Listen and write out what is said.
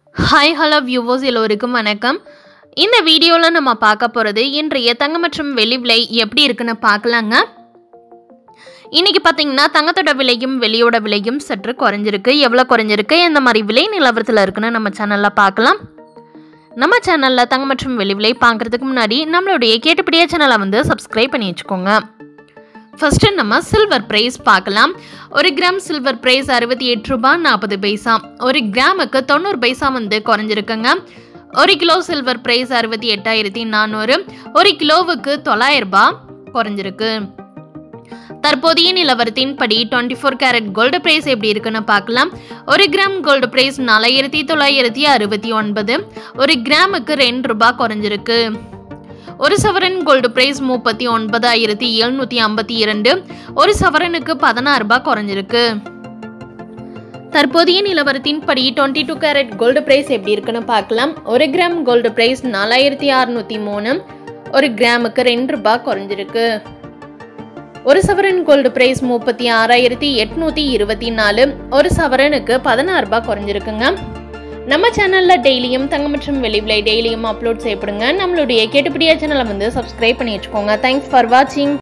hi hello viewers எல்லோருக்கும் வணக்கம் இந்த வீடியோவில் நம்ம பார்க்க போகிறது இன்றைய தங்கம் மற்றும் வெள்ளி விலை எப்படி இருக்குன்னு பார்க்கலாங்க இன்னைக்கு பார்த்தீங்கன்னா தங்கத்தோட விலையும் வெள்ளியோட விலையும் சற்று குறைஞ்சிருக்கு எவ்வளோ குறைஞ்சிருக்கு எந்த மாதிரி விலை நிலவரத்தில் இருக்குன்னு நம்ம சேனலில் பார்க்கலாம் நம்ம சேனலில் தங்கம் மற்றும் வெள்ளி விலை பார்க்குறதுக்கு முன்னாடி நம்மளுடைய கேட்டுப்படியே சேனலை வந்து சப்ஸ்கிரைப் பண்ணி வச்சுக்கோங்க ஃபர்ஸ்ட் நம்ம சில்வர் பிரைஸ் பார்க்கலாம் ஒரு கிராம் சில்வர் பிரைஸ் அறுபத்தி எட்டு ரூபாய் நாற்பது பைசா ஒரு கிராமுக்கு தொண்ணூறு பைசா வந்து குறைஞ்சிருக்குங்க ஒரு கிலோ சில்வர் பிரைஸ் அறுபத்தி எட்டாயிரத்தி நானூறு ஒரு கிலோவுக்கு தொள்ளாயிரம் ரூபாய் குறைஞ்சிருக்கு தற்போதைய நிலவரத்தின்படி twenty four carat gold price எப்படி இருக்குன்னு பார்க்கலாம் ஒரு கிராம் கோல்டு பிரைஸ் நாலாயிரத்தி தொள்ளாயிரத்தி அறுபத்தி ஒன்பது ஒரு கிராமுக்கு ரெண்டு ரூபாய் குறைஞ்சிருக்கு ஒரு சவரன் கோல்டு பிரைஸ் முப்பத்தி ஒன்பதாயிரத்தி எழுநூற்றி ஐம்பத்தி இரண்டு ஒரு சவரனுக்கு பதினாறு ரூபாய் குறைஞ்சிருக்கு தற்போதைய நிலவரத்தின்படி twenty two carat gold price எப்படி இருக்குன்னு பார்க்கலாம் ஒரு கிராம் கோல்டு பிரைஸ் நாலாயிரத்தி அறுநூற்றி மூணு ஒரு கிராமுக்கு ரெண்டு ரூபாய் குறைஞ்சிருக்கு ஒரு சவரன் கோல்டு பிரைஸ் முப்பத்தி ஆறாயிரத்தி எட்நூத்தி இருபத்தி நாலு ஒரு சவரனுக்கு பதினாறு ரூபாய் குறைஞ்சிருக்குங்க நம்ம சேனல்ல டெய்லியும் தங்கம் மற்றும் வெளி விலை டெய்லியும் அப்லோட் செய்யப்படுங்க நம்மளுடைய கேட்டுப்படியா சேனலை வந்து சப்ஸ்கிரைப் பண்ணி வச்சுக்கோங்க தேங்க்ஸ் ஃபார் வாட்சிங்